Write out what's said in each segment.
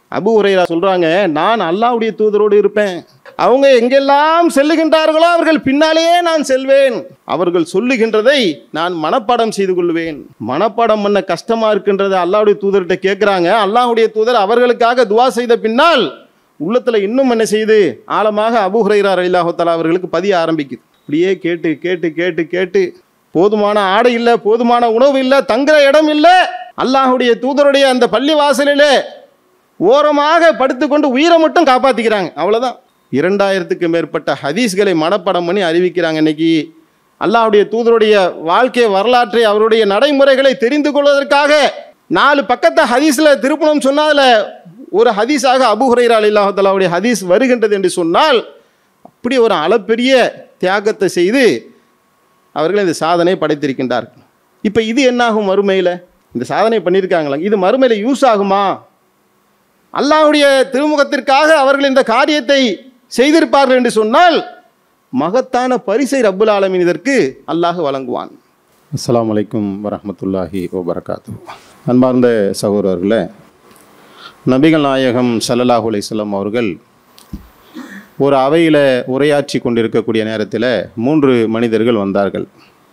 அபு உரையரா சொல்றாங்க நான் அல்லாஹ்வுடைய தூதரோடு இருப்பேன் அவங்க எங்கெல்லாம் செல்லுகின்றார்களோ அவர்கள் பின்னாலேயே நான் செல்வேன் அவர்கள் சொல்லுகின்றதை நான் மனப்பாடம் செய்து கொள்வேன் மனப்பாடம் பண்ண கஷ்டமா இருக்கின்றதை அல்லாஹ்வுடைய தூதர்கிட்ட கேட்குறாங்க அல்லாஹ்வுடைய தூதர் அவர்களுக்காக துவா செய்த பின்னால் உள்ளத்துல இன்னும் என்ன செய்யுது ஆழமாக அபு ஹுரைரா ரலில்லாஹு அவர்களுக்கு பதிய ஆரம்பிக்குது அப்படியே கேட்டு கேட்டு கேட்டு கேட்டு போதுமான ஆடை இல்லை போதுமான உணவு இல்லை தங்குற இடம் இல்லை அல்லாஹ்வுடைய தூதருடைய அந்த பள்ளி வாசலிலே ஓரமாக படுத்துக்கொண்டு உயிரை மட்டும் காப்பாற்றிக்கிறாங்க அவ்வளோதான் இரண்டாயிரத்துக்கு மேற்பட்ட ஹதீஸ்களை மனப்பாடம் பண்ணி அறிவிக்கிறாங்க இன்னைக்கு அல்லாஹ்வுடைய தூதருடைய வாழ்க்கை வரலாற்றை அவருடைய நடைமுறைகளை தெரிந்து கொள்வதற்காக நாலு பக்கத்தை ஹதீஸில் திருப்பணம் சொன்னதில் ஒரு ஹதீஸாக அபு ஹுரைரா அலில்லாஹலாவுடைய ஹதீஸ் வருகின்றது என்று சொன்னால் அப்படி ஒரு அளப்பெரிய தியாகத்தை செய்து அவர்கள் இந்த சாதனை படைத்திருக்கின்றார்கள் இப்போ இது என்னாகும் மறுமையில் இந்த சாதனை பண்ணியிருக்காங்களா இது மறுமையில் யூஸ் ஆகுமா அல்லாஹ்வுடைய திருமுகத்திற்காக அவர்கள் இந்த காரியத்தை செய்திருப்பார்கள் என்று சொன்னால் மகத்தான பரிசை ரப்புல் ஆலமீன் இதற்கு அல்லாஹ் வழங்குவான் அஸ்ஸலாமு அலைக்கும் வரஹ்மத்துல்லாஹி வபரகாத்து அன்பார்ந்த சகோதரர்களே நபிகள் நாயகம் ஸல்லல்லாஹு அலைஹி வஸல்லம் அவர்கள் ஒரு அவையில் உரையாற்றி கொண்டிருக்கக்கூடிய நேரத்தில் மூன்று மனிதர்கள் வந்தார்கள்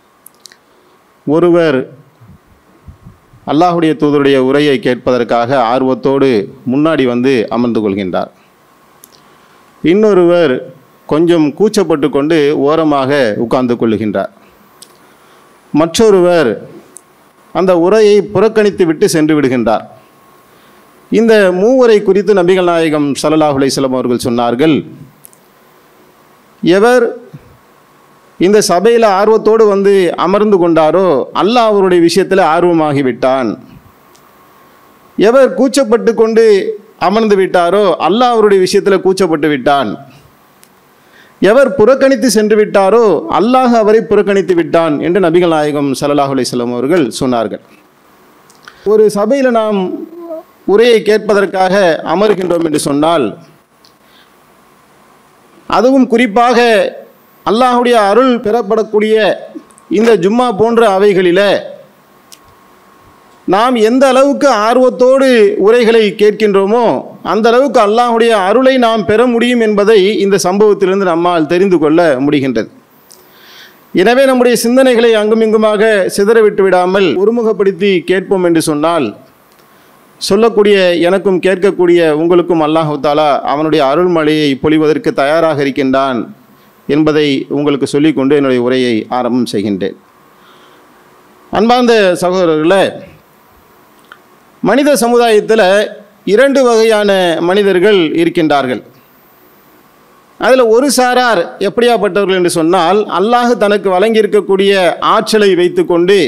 ஒருவர் அல்லாஹுடைய தூதருடைய உரையை கேட்பதற்காக ஆர்வத்தோடு முன்னாடி வந்து அமர்ந்து கொள்கின்றார் இன்னொருவர் கொஞ்சம் கூச்சப்பட்டு கொண்டு ஓரமாக உட்கார்ந்து கொள்ளுகின்றார் மற்றொருவர் அந்த உரையை புறக்கணித்து விட்டு சென்று விடுகின்றார் இந்த மூவரை குறித்து நபிகள் நாயகம் ஸல்லல்லாஹு அலைஹி வஸல்லம் அவர்கள் சொன்னார்கள் எவர் இந்த சபையில் ஆர்வத்தோடு வந்து அமர்ந்து கொண்டாரோ அல்லாஹ் அவருடைய விஷயத்தில் ஆர்வமாகிவிட்டான் எவர் கூச்சப்பட்டு கொண்டு அமர்ந்து விட்டாரோ அல்லாஹ் அவருடைய விஷயத்தில் கூச்சப்பட்டு விட்டான் எவர் புறக்கணித்து சென்று விட்டாரோ அல்லாஹ் அவரை புறக்கணித்து விட்டான் என்று நபிகள் நாயகம் ஸல்லல்லாஹு அலைஹி வஸல்லம் அவர்கள் சொன்னார்கள் ஒரு சபையில் நாம் உரையை கேட்பதற்காக அமர்கின்றோம் என்று சொன்னால் அதுவும் குறிப்பாக அல்லாஹுடைய அருள் பெறப்படக்கூடிய இந்த ஜும்மா போன்ற அவைகளில் நாம் எந்த அளவுக்கு ஆர்வத்தோடு உரைகளை கேட்கின்றோமோ அந்த அளவுக்கு அல்லாஹுடைய அருளை நாம் பெற முடியும் என்பதை இந்த சம்பவத்திலிருந்து நம்மால் தெரிந்து கொள்ள முடிகின்றது எனவே நம்முடைய சிந்தனைகளை அங்குமிங்குமாக சிதறவிட்டு விடாமல் ஒருமுகப்படுத்தி கேட்போம் என்று சொன்னால் சொல்லக்கூடிய எனக்கும் கேட்கக்கூடிய உங்களுக்கும் அல்லாஹு தாலா அவனுடைய அருள்மழையை பொழிவதற்கு தயாராக இருக்கின்றான் என்பதை உங்களுக்கு சொல்லிக்கொண்டு என்னுடைய உரையை ஆரம்பம் செய்கின்றேன் அன்பார்ந்த சகோதரர்களே மனித சமுதாயத்தில் இரண்டு வகையான மனிதர்கள் இருக்கின்றார்கள் அதில் ஒரு சாரார் எப்படியாப்பட்டவர்கள் என்று சொன்னால் அல்லாஹ் தனக்கு வழங்கியிருக்கக்கூடிய ஆற்றலை வைத்துக்கொண்டு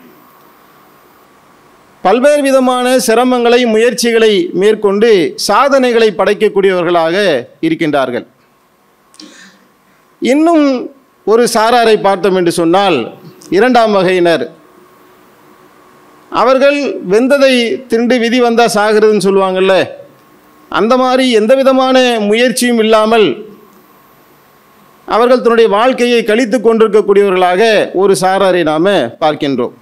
பல்வேறு விதமான சிரமங்களை முயற்சிகளை மேற்கொண்டு சாதனைகளை படைக்கக்கூடியவர்களாக இருக்கின்றார்கள் இன்னும் ஒரு சாராரை பார்த்தோம் என்று சொன்னால் இரண்டாம் வகையினர் அவர்கள் வெந்ததை திண்டு விதி வந்தால் சாகிறதுன்னு சொல்லுவாங்கல்ல அந்த மாதிரி எந்த விதமான முயற்சியும் இல்லாமல் அவர்கள் தன்னுடைய வாழ்க்கையை கழித்து கொண்டிருக்கக்கூடியவர்களாக ஒரு சாராரை நாம் பார்க்கின்றோம்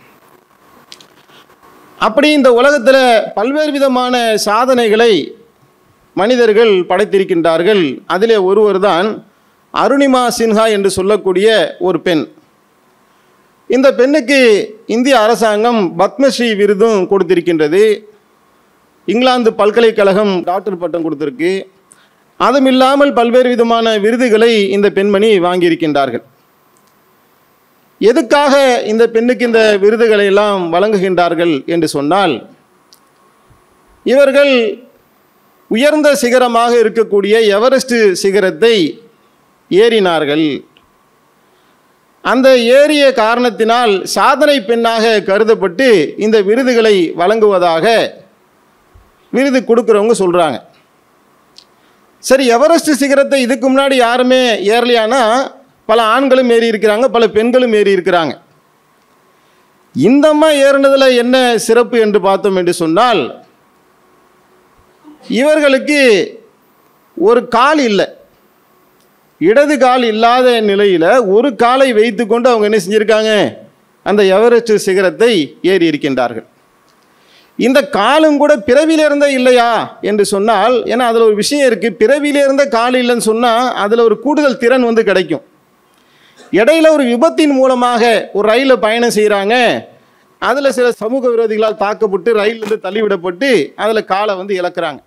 அப்படி இந்த உலகத்தில் பல்வேறு விதமான சாதனைகளை மனிதர்கள் படைத்திருக்கின்றார்கள் அதிலே ஒருவர் தான் அருணிமா சின்ஹா என்று சொல்லக்கூடிய ஒரு பெண் இந்த பெண்ணுக்கு இந்திய அரசாங்கம் பத்மஸ்ரீ விருதும் கொடுத்திருக்கின்றது இங்கிலாந்து பல்கலைக்கழகம் டாக்டர் பட்டம் கொடுத்திருக்கு அதுவும் இல்லாமல் பல்வேறு விதமான விருதுகளை இந்த பெண்மணி வாங்கியிருக்கின்றார்கள் எதுக்காக இந்த பெண்ணுக்கு இந்த விருதுகளை எல்லாம் வழங்குகின்றார்கள் என்று சொன்னால் இவர்கள் உயர்ந்த சிகரமாக இருக்கக்கூடிய எவரெஸ்ட் சிகரத்தை ஏறினார்கள் அந்த ஏறிய காரணத்தினால் சாதனை பெண்ணாக கருதப்பட்டு இந்த விருதுகளை வழங்குவதாக விருது கொடுக்குறவங்க சொல்கிறாங்க சரி எவரெஸ்ட் சிகரத்தை இதுக்கு முன்னாடி யாருமே ஏறலையானா பல ஆண்களும் ஏறி இருக்கிறாங்க பல பெண்களும் ஏறி இருக்கிறாங்க இந்தம்மா ஏறினதில் என்ன சிறப்பு என்று பார்த்தோம் என்று சொன்னால் இவர்களுக்கு ஒரு கால் இல்லை இடது கால் இல்லாத நிலையில் ஒரு காலை வைத்துக்கொண்டு அவங்க என்ன செஞ்சுருக்காங்க அந்த எவரெஸ்ட் சிகரத்தை ஏறி இருக்கின்றார்கள் இந்த காலும் கூட பிறவியில இருந்தே இல்லையா என்று சொன்னால் ஏன்னா அதில் ஒரு விஷயம் இருக்குது பிறவியில இருந்த கால் இல்லைன்னு சொன்னால் அதில் ஒரு கூடுதல் திறன் வந்து கிடைக்கும் இடையில ஒரு விபத்தின் மூலமாக ஒரு ரயிலில் பயணம் செய்கிறாங்க அதில் சில சமூக விரோதிகளால் தாக்கப்பட்டு ரயிலிருந்து தள்ளிவிடப்பட்டு அதில் காலை வந்து இழக்கிறாங்க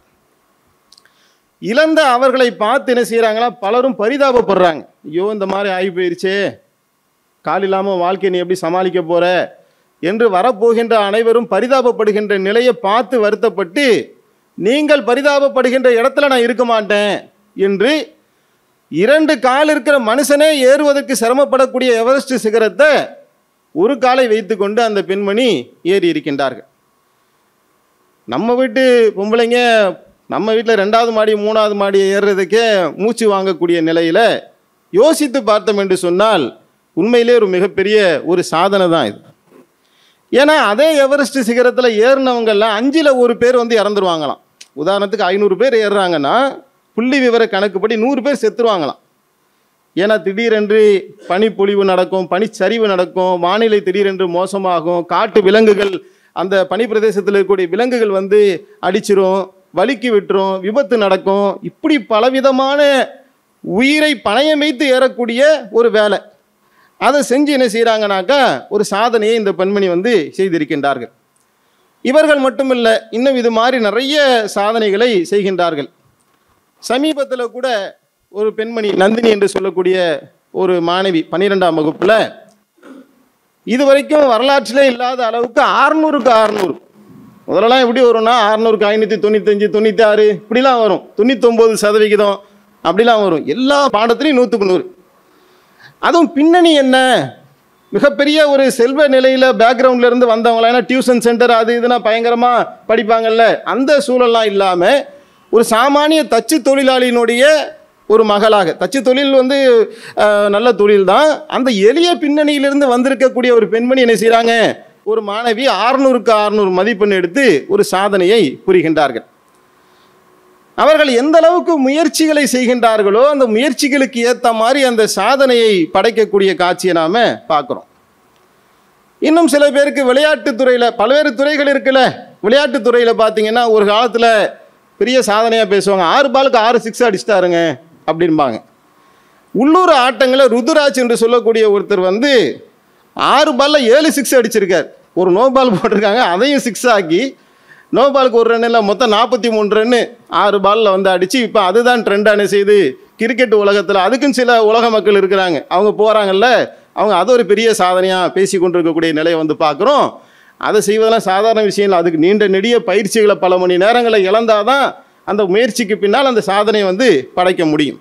இழந்த அவர்களை பார்த்து என்ன செய்கிறாங்களா பலரும் பரிதாபப்படுறாங்க ஐயோ இந்த மாதிரி ஆகி போயிருச்சே கால் இல்லாமல் வாழ்க்கையை நீ எப்படி சமாளிக்க போற என்று வரப்போகின்ற அனைவரும் பரிதாபப்படுகின்ற நிலையை பார்த்து வருத்தப்பட்டு நீங்கள் பரிதாபப்படுகின்ற இடத்துல நான் இருக்க மாட்டேன் என்று இரண்டு கால் இருக்கிற மனுஷனே ஏறுவதற்கு சிரமப்படக்கூடிய எவரெஸ்ட் சிகரத்தை ஒரு காலை வைத்துக்கொண்டு அந்த பெண்மணி ஏறி இருக்கின்றார்கள் நம்ம வீட்டு பொம்பளைங்க நம்ம வீட்டில் ரெண்டாவது மாடி மூணாவது மாடி ஏறுறதுக்கே மூச்சு வாங்கக்கூடிய நிலையில் யோசித்து பார்த்தோம் என்று சொன்னால் உண்மையிலே ஒரு மிகப்பெரிய ஒரு சாதனை தான் இது ஏன்னா அதே எவரெஸ்ட் சிகரத்தில் ஏறினவங்கெல்லாம் அஞ்சில் ஒரு பேர் வந்து இறந்துருவாங்களாம் உதாரணத்துக்கு ஐநூறு பேர் ஏறுறாங்கன்னா புள்ளி விவர கணக்குப்படி நூறு பேர் செத்துருவாங்களாம் ஏன்னா திடீரென்று பனிப்பொழிவு நடக்கும் பனிச்சரிவு நடக்கும் வானிலை திடீரென்று மோசமாகும் காட்டு விலங்குகள் அந்த பனி பிரதேசத்தில் இருக்கக்கூடிய விலங்குகள் வந்து அடிச்சிரும் வலிக்கு விட்டுரும் விபத்து நடக்கும் இப்படி பலவிதமான உயிரை பணயம் வைத்து ஏறக்கூடிய ஒரு வேலை அதை செஞ்சு என்ன செய்கிறாங்கனாக்கா ஒரு சாதனையை இந்த பெண்மணி வந்து செய்திருக்கின்றார்கள் இவர்கள் மட்டுமில்லை இன்னும் இது மாதிரி நிறைய சாதனைகளை செய்கின்றார்கள் சமீபத்தில் கூட ஒரு பெண்மணி நந்தினி என்று சொல்லக்கூடிய ஒரு மாணவி பன்னிரெண்டாம் வகுப்பில் இதுவரைக்கும் வரலாற்றிலே இல்லாத அளவுக்கு ஆறுநூறுக்கு ஆறுநூறு முதல்லலாம் எப்படி வரும்னா ஆறுநூறுக்கு ஐநூற்றி தொண்ணூத்தஞ்சு தொண்ணூற்றி ஆறு இப்படிலாம் வரும் தொண்ணூத்தொம்பது சதவிகிதம் அப்படிலாம் வரும் எல்லா பாடத்துலையும் நூற்றுக்கு நூறு அதுவும் பின்னணி என்ன மிகப்பெரிய ஒரு செல்வ நிலையில் பேக்ரவுண்ட்ல இருந்து வந்தவங்களா ஏன்னா டியூஷன் சென்டர் அது இதுனா பயங்கரமாக படிப்பாங்கல்ல அந்த சூழல்லாம் இல்லாமல் ஒரு சாமானிய தச்சு தொழிலாளியினுடைய ஒரு மகளாக தச்சு தொழில் வந்து அஹ், நல்ல தொழில் தான் அந்த எளிய பின்னணியிலிருந்து வந்திருக்கக்கூடிய ஒரு பெண்மணி என்ன செய்கிறாங்க ஒரு மாணவி ஆறுநூறுக்கு ஆறுநூறு மதிப்பெண் எடுத்து ஒரு சாதனையை புரிகின்றார்கள் அவர்கள் எந்த அளவுக்கு முயற்சிகளை செய்கின்றார்களோ அந்த முயற்சிகளுக்கு ஏற்ற மாதிரி அந்த சாதனையை படைக்கக்கூடிய காட்சியை நாம் பார்க்குறோம் இன்னும் சில பேருக்கு விளையாட்டுத் துறையில் பல்வேறு துறைகள் இருக்குல்ல விளையாட்டுத் துறையில் பார்த்தீங்கன்னா ஒரு காலத்தில் பெரிய சாதனையாக பேசுவாங்க ஆறு பாலுக்கு ஆறு சிக்ஸ் அடிச்சிட்டாருங்க அப்படின்பாங்க உள்ளூர் ஆட்டங்களில் ருதுராஜ் என்று சொல்லக்கூடிய ஒருத்தர் வந்து ஆறு பாலில் ஏழு சிக்ஸ் அடிச்சிருக்கார் ஒரு நோ பால் போட்டிருக்காங்க அதையும் சிக்ஸ் ஆக்கி நோ பாலுக்கு ஒரு ரன் இல்லை மொத்தம் நாற்பத்தி மூணு ரன்னு ஆறு பாலில் வந்து அடித்து இப்போ அதுதான் ட்ரெண்டான செய்து கிரிக்கெட் உலகத்தில் அதுக்கும் சில உலக மக்கள் இருக்கிறாங்க அவங்க போகிறாங்கல்ல அவங்க அது ஒரு பெரிய சாதனையாக பேசி கொண்டிருக்கக்கூடிய நிலையை வந்து பார்க்குறோம் அதை செய்வதெல்லாம் சாதாரண விஷயம் இல்லை அதுக்கு நீண்ட நெடிய பயிற்சிகளை பல மணி நேரங்களை இழந்தாதான் அந்த முயற்சிக்கு பின்னால் அந்த சாதனையை வந்து படைக்க முடியும்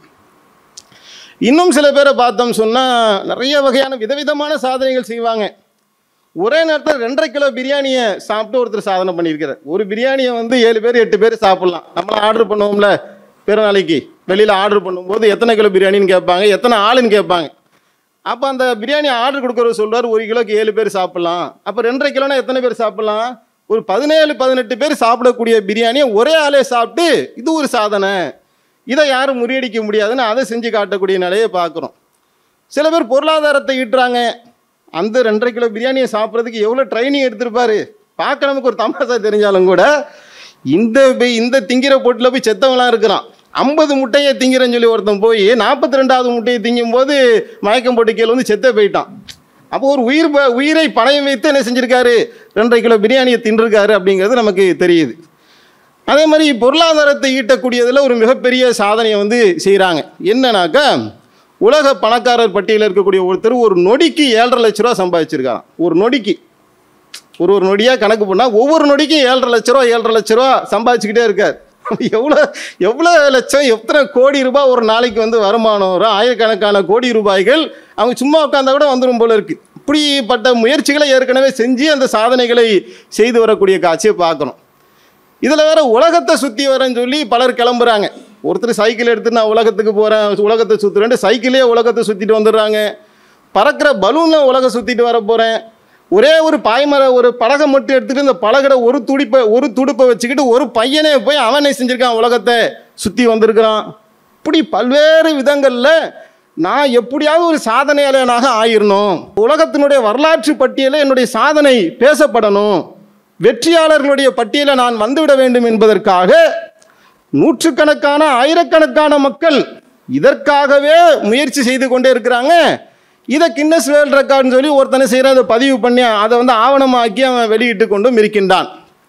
இன்னும் சில பேரை பார்த்தோம் சொன்னால் நிறைய வகையான விதவிதமான சாதனைகள் செய்வாங்க ஒரே நேரத்தில் ரெண்டரை கிலோ பிரியாணியை சாப்பிட்டு ஒருத்தர் சாதனை பண்ணியிருக்கிறார் ஒரு பிரியாணியை வந்து ஏழு பேர் எட்டு பேர் சாப்பிட்லாம் நம்மளாம் ஆர்டர் பண்ணுவோம்ல பிறநாளைக்கு வெளியில் ஆர்டர் பண்ணும்போது எத்தனை கிலோ பிரியாணின்னு கேட்பாங்க எத்தனை ஆளுன்னு கேட்பாங்க அப்போ அந்த பிரியாணி ஆர்டர் கொடுக்குறவர் சொல்லுவார் ஒரு கிலோக்கு ஏழு பேர் சாப்பிட்லாம் அப்போ ரெண்டரை கிலோனா எத்தனை பேர் சாப்பிட்லாம் ஒரு பதினேழு பதினெட்டு பேர் சாப்பிடக்கூடிய பிரியாணியை ஒரே ஆளே சாப்பிட்டு இது ஒரு சாதனை இதை யாரும் முறியடிக்க முடியாதுன்னு அதை செஞ்சு காட்டக்கூடிய நிலையை பார்க்குறோம் சில பேர் பொருளாதாரத்தை ஈட்டுறாங்க அந்த ரெண்டரை கிலோ பிரியாணியை சாப்பிட்றதுக்கு எவ்வளோ ட்ரைனிங் எடுத்திருப்பாரு பார்க்க நமக்கு ஒரு தமாசா தெரிஞ்சாலும் கூட இந்த போய் இந்த திங்கிற போட்டில் போய் செத்தவங்களாம் இருக்கிறான் ஐம்பது முட்டையை திங்கிறேன்னு சொல்லி ஒருத்தன் போய் நாற்பத்தி ரெண்டாவது முட்டையை திங்கும் போது மயக்கம் போட்டு கீழே வந்து செத்தே போயிட்டான் அப்போ ஒரு உயிர் ப- உயிரை பணயம் வைத்து என்ன செஞ்சிருக்காரு ரெண்டரை கிலோ பிரியாணியை தின்றுருக்காரு அப்படிங்கிறது நமக்கு தெரியுது அதே மாதிரி பொருளாதாரத்தை ஈட்டக்கூடியதில் ஒரு மிகப்பெரிய சாதனையை வந்து செய்கிறாங்க என்னன்னாக்கா உலக பணக்காரர் பட்டியலில் இருக்கக்கூடிய ஒருத்தர் ஒரு நொடிக்கு ஏழரை லட்ச ரூபா சம்பாதிச்சிருக்காராம் ஒரு நொடிக்கு ஒரு ஒரு நொடியாக கணக்கு பண்ணால் ஒவ்வொரு நொடிக்கும் ஏழரை லட்ச ரூபா ஏழரை லட்ச ரூபா சம்பாதிச்சுக்கிட்டே இருக்கார் எவ்வளோ எவ்வளோ லட்சம் எத்தனை கோடி ரூபாய் ஒரு நாளைக்கு வந்து வருமானம் வரும் ஆயிரக்கணக்கான கோடி ரூபாய்கள் அவங்க சும்மா உட்காந்தா கூட வந்துடும் போல இருக்கு இப்படிப்பட்ட முயற்சிகளை ஏற்கனவே செஞ்சு அந்த சாதனைகளை செய்து வரக்கூடிய காட்சியை பார்க்கணும் இதில் வேற உலகத்தை சுற்றி வரேன்னு சொல்லி பலர் கிளம்புறாங்க ஒருத்தர் சைக்கிள் எடுத்து நான் உலகத்துக்கு போகிறேன் உலகத்தை சுற்றுறேன்ட்டு சைக்கிளே உலகத்தை சுற்றிட்டு வந்துடுறாங்க பறக்கிற பலூனில் உலகம் சுற்றிட்டு வர போகிறேன் ஒரே ஒரு பாய்மர ஒரு பலகை மட்டும் எடுத்துகிட்டு இந்த பலகட ஒரு துடிப்பை ஒரு துடுப்பை வச்சுக்கிட்டு ஒரு பையனே போய் அவனே செஞ்சுருக்கான் உலகத்தை சுற்றி வந்திருக்கிறான் இப்படி பல்வேறு விதங்களில் நான் எப்படியாவது ஒரு சாதனையாளனாக ஆயிரணும் உலகத்தினுடைய வரலாற்று பட்டியலில் என்னுடைய சாதனை பேசப்படணும் வெற்றியாளர்களுடைய பட்டியலை நான் வந்துவிட வேண்டும் என்பதற்காக நூற்றுக்கணக்கான ஆயிரக்கணக்கான மக்கள் இதற்காகவே முயற்சி செய்து கொண்டே இருக்கிறாங்க இதை கின்னஸ் வேர்ல்ட் ரெக்கார்ட்னு சொல்லி ஒருத்தனை செய்கிற அதை பதிவு பண்ணி அதை வந்து ஆவணமாக்கி அவன் வெளியிட்டு கொண்டும் இருக்கின்றான்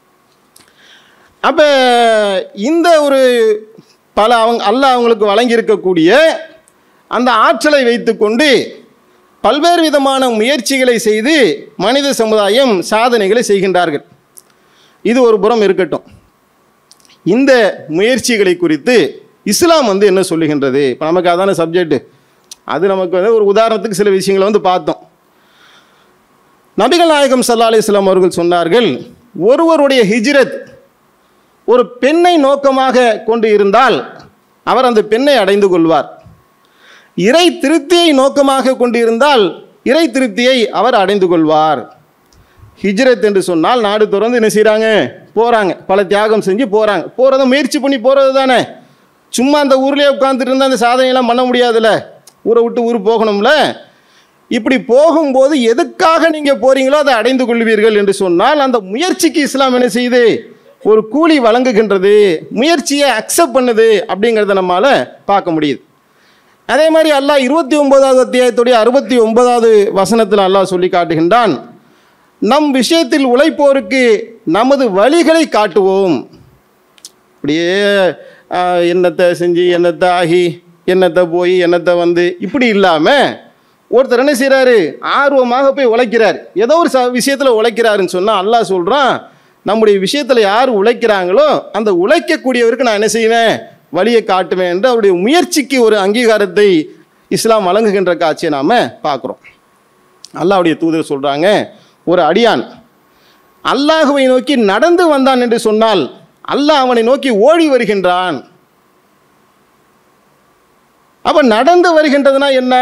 அப்போ இந்த ஒரு பல அவங்க அல்லாஹ் அவங்களுக்கு வழங்கியிருக்கக்கூடிய அந்த ஆற்றலை வைத்துக்கொண்டு பல்வேறு விதமான முயற்சிகளை செய்து மனித சமுதாயம் சாதனைகளை செய்கின்றார்கள் இது ஒரு புறம் இருக்கட்டும் இந்த முயற்சிகளை குறித்து இஸ்லாம் வந்து என்ன சொல்லுகின்றது இப்போ நமக்கு அதான சப்ஜெக்ட் அது நமக்கு வந்து ஒரு உதாரணத்துக்கு சில விஷயங்களை வந்து பார்த்தோம் நபிகள் நாயகம் சல்லா அலிஸ்லாம் அவர்கள் சொன்னார்கள் ஒருவருடைய ஹிஜ்ரத் ஒரு பெண்ணை நோக்கமாக கொண்டு இருந்தால் அவர் அந்த பெண்ணை அடைந்து கொள்வார் இறை திருப்தியை நோக்கமாக கொண்டு இருந்தால் இறை திருப்தியை அவர் அடைந்து கொள்வார் ஹிஜ்ரத் என்று சொன்னால் நாடு திறந்து என்ன செய்கிறாங்க போகிறாங்க பல தியாகம் செஞ்சு போகிறாங்க போகிறத முயற்சி பண்ணி போகிறது தானே சும்மா அந்த ஊர்லேயே உட்காந்துட்டு இருந்தால் அந்த சாதனையெல்லாம் பண்ண முடியாதுல்ல ஊரை விட்டு ஊர் போகணும்ல இப்படி போகும்போது எதுக்காக நீங்கள் போகிறீங்களோ அதை அடைந்து கொள்வீர்கள் என்று சொன்னால் அந்த முயற்சிக்கு இஸ்லாம் என்ன செய்யுது ஒரு கூலி வழங்குகின்றது முயற்சியை அக்செப்ட் பண்ணுது அப்படிங்கிறத நம்மால் பார்க்க முடியுது அதே மாதிரி அல்லாஹ் இருபத்தி ஒன்பதாவது அத்தியாயத்துடைய அறுபத்தி ஒன்பதாவது வசனத்தில் அல்லாஹ் சொல்லி காட்டுகின்றான் நம் விஷயத்தில் உழைப்போருக்கு நமது வழிகளை காட்டுவோம் அப்படியே ஆஹ், என்னத்தை செஞ்சு என்னத்தை ஆகி என்னத்தை போய் என்னத்தை வந்து இப்படி இல்லாமல் ஒருத்தர் என்ன செய்கிறாரு ஆர்வமாக போய் உழைக்கிறார் ஏதோ ஒரு ச விஷயத்தில் உழைக்கிறாருன்னு சொன்னால் அல்லாஹ் சொல்கிறான் நம்முடைய விஷயத்தில் யார் உழைக்கிறாங்களோ அந்த உழைக்கக்கூடியவருக்கு நான் என்ன செய்வேன் வழியை காட்டுவேன் என்று அவருடைய முயற்சிக்கு ஒரு அங்கீகாரத்தை இஸ்லாம் வழங்குகின்ற காட்சியை நாம் பார்க்குறோம் அல்லாஹ்வுடைய தூதர் சொல்கிறாங்க ஒரு அடியான் அல்லாஹுவை நோக்கி நடந்து வந்தான் என்று சொன்னால் அல்லாஹ் அவனை நோக்கி ஓடி வருகின்றான் அப்ப நடந்து வருகின்றதுனா என்ன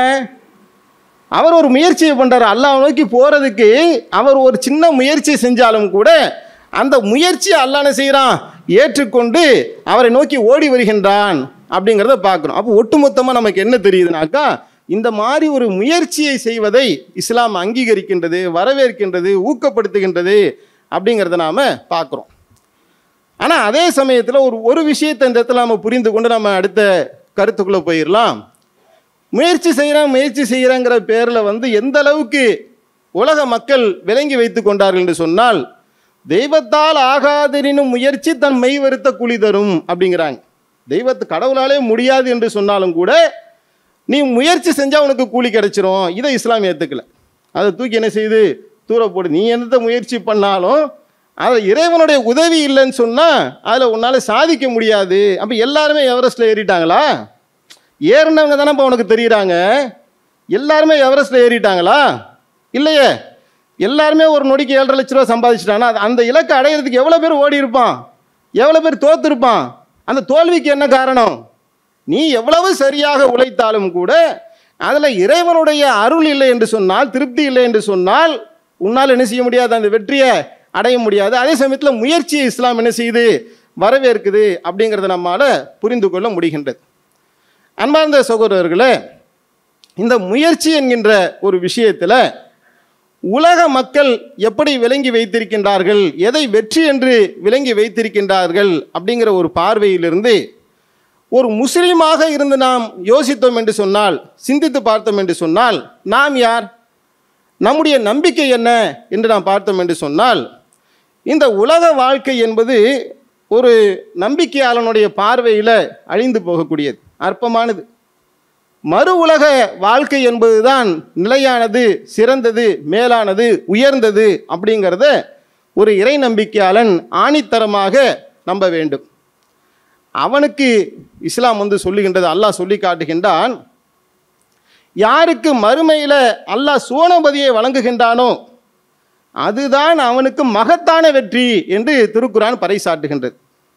அவர் ஒரு முயற்சியை பண்றாரு அல்லாஹ் நோக்கி போறதுக்கு அவர் ஒரு சின்ன முயற்சி செஞ்சாலும் கூட அந்த முயற்சியை அல்லாஹ் என்ன செய்கிறான் ஏற்றுக்கொண்டு அவரை நோக்கி ஓடி வருகின்றான் அப்படிங்கிறத பார்க்குறோம் அப்போ ஒட்டுமொத்தமாக நமக்கு என்ன தெரியுதுனாக்கா இந்த மாதிரி ஒரு முயற்சியை செய்வதை இஸ்லாம் அங்கீகரிக்கின்றது வரவேற்கின்றது ஊக்கப்படுத்துகின்றது அப்படிங்கிறத நாம் பார்க்குறோம் ஆனால் அதே சமயத்தில் ஒரு ஒரு விஷயத்தை இந்த இடத்துல நம்ம புரிந்து கொண்டு நம்ம அடுத்த கருத்துக்குள்ளே போயிடலாம் முயற்சி செய்கிறேன் முயற்சி செய்கிறேங்கிற பேரில் வந்து எந்த அளவுக்கு உலக மக்கள் விளங்கி வைத்து கொண்டார்கள் என்று சொன்னால் தெய்வத்தால் ஆகாதெனினும் முயற்சி தன் மெய் வருத்த கூலி தரும் அப்படிங்கிறாங்க தெய்வத்து கடவுளாலே முடியாது என்று சொன்னாலும் கூட நீ முயற்சி செஞ்சால் உனக்கு கூலி கிடைச்சிரும் இதை இஸ்லாம் ஏற்றுக்கல அதை தூக்கி என்ன செய்யுது தூர போடு நீ எந்த முயற்சி பண்ணாலும் அதில் இறைவனுடைய உதவி இல்லைன்னு சொன்னால் அதில் உன்னால் சாதிக்க முடியாது அப்போ எல்லாருமே எவரெஸ்ட்டில் ஏறிட்டாங்களா ஏறினவங்க தானே இப்போ உனக்கு தெரியுறாங்க எல்லாருமே எவரெஸ்ட்டில் ஏறிட்டாங்களா இல்லையே எல்லாருமே ஒரு நொடிக்கு ஏழரை லட்ச ரூபா சம்பாதிச்சிட்டானா அது- அந்த இலக்கை அடையிறதுக்கு எவ்வளோ பேர் ஓடி இருப்பான் எவ்வளோ பேர் தோத்துருப்பான் அந்த தோல்விக்கு என்ன காரணம் நீ எவ்வளவு சரியாக உழைத்தாலும் கூட அதில் இறைவனுடைய அருள் இல்லை என்று சொன்னால் திருப்தி இல்லை என்று சொன்னால் உன்னால் என்ன செய்ய முடியாது அந்த வெற்றியை அடைய முடியாது அதே சமயத்தில் முயற்சியை இஸ்லாம் என்ன செய்யுது வரவேற்குது அப்படிங்கிறத நம்மால் புரிந்து கொள்ள முடிகின்றது அன்பார்ந்த சகோதரர்களே இந்த முயற்சி என்கின்ற ஒரு விஷயத்தில் உலக மக்கள் எப்படி விளங்கி வைத்திருக்கின்றார்கள் எதை வெற்றி என்று விளங்கி வைத்திருக்கின்றார்கள் அப்படிங்கிற ஒரு பார்வையிலிருந்து ஒரு முஸ்லீமாக இருந்து நாம் யோசித்தோம் என்று சொன்னால் சிந்தித்து பார்த்தோம் என்று சொன்னால் நாம் யார் நம்முடைய நம்பிக்கை என்ன என்று நாம் பார்த்தோம் என்று சொன்னால் இந்த உலக வாழ்க்கை என்பது ஒரு நம்பிக்கையாளனுடைய பார்வையில் அழிந்து போகக்கூடியது அற்பமானது மறு உலக வாழ்க்கை என்பதுதான் நிலையானது சிறந்தது மேலானது உயர்ந்தது அப்படிங்கிறத ஒரு இறை நம்பிக்கையாளன் ஆணித்தரமாக நம்ப வேண்டும் அவனுக்கு இஸ்லாம் வந்து சொல்லுகின்றது அல்லாஹ் சொல்லி காட்டுகின்றான் யாருக்கு மறுமையில் அல்லாஹ் சுவனபதியை வழங்குகின்றானோ அதுதான் அவனுக்கு மகத்தான வெற்றி என்று திருக்குரான் பறைசாட்டுகின்றது